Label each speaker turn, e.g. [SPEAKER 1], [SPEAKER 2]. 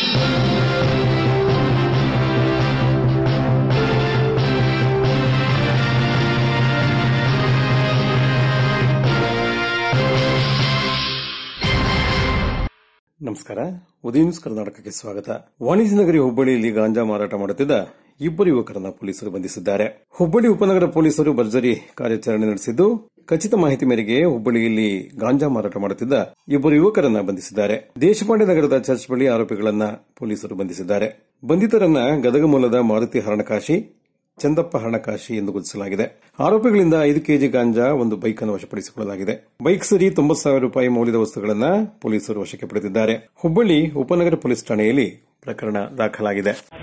[SPEAKER 1] ನಮಸ್ಕಾರ ಉದಯ ನ್ಯೂಸ್ ಕರ್ನಾಟಕಕ್ಕೆ ಸ್ವಾಗತ ವಾಣಿಜ್ಯ ನಗರಿ ಹುಬ್ಬಳ್ಳಿಯಲ್ಲಿ ಗಾಂಜಾ ಮಾರಾಟ ಮಾಡುತ್ತಿದ್ದ ಇಬ್ಬರು ಯುವಕರನ್ನ ಪೊಲೀಸರು ಬಂಧಿಸಿದ್ದಾರೆ ಹುಬ್ಬಳ್ಳಿ ಉಪನಗರ ಪೊಲೀಸರು ಭರ್ಜರಿ ಕಾರ್ಯಾಚರಣೆ ನಡೆಸಿದ್ದು ಖಚಿತ ಮಾಹಿತಿ ಮೇರೆಗೆ ಹುಬ್ಬಳ್ಳಿಯಲ್ಲಿ ಗಾಂಜಾ ಮಾರಾಟ ಮಾಡುತ್ತಿದ್ದ ಇಬ್ಬರು ಯುವಕರನ್ನ ಬಂಧಿಸಿದ್ದಾರೆ ದೇಶಪಾಂಡೆ ನಗರದ ಚರ್ಚ್ ಬಳಿ ಆರೋಪಿಗಳನ್ನ ಪೊಲೀಸರು ಬಂಧಿಸಿದ್ದಾರೆ ಬಂಧಿತರನ್ನ ಗದಗ ಮೂಲದ ಮಾರುತಿ ಹರಣಕಾಶಿ ಚಂದಪ್ಪ ಹಣಕಾಶಿ ಎಂದು ಗುರುತಿಸಲಾಗಿದೆ ಆರೋಪಿಗಳಿಂದ ಐದು ಕೆಜಿ ಗಾಂಜಾ ಒಂದು ಬೈಕ್ ಅನ್ನು ವಶಪಡಿಸಿಕೊಳ್ಳಲಾಗಿದೆ ಬೈಕ್ ಸೇರಿ ತೊಂಬತ್ತು ಸಾವಿರ ರೂಪಾಯಿ ಮೌಲ್ಯದ ವಸ್ತುಗಳನ್ನು ಪೊಲೀಸರು ವಶಕ್ಕೆ ಪಡೆದಿದ್ದಾರೆ ಹುಬ್ಬಳ್ಳಿ ಉಪನಗರ ಪೊಲೀಸ್ ಠಾಣೆಯಲ್ಲಿ ಪ್ರಕರಣ ದಾಖಲಾಗಿದೆ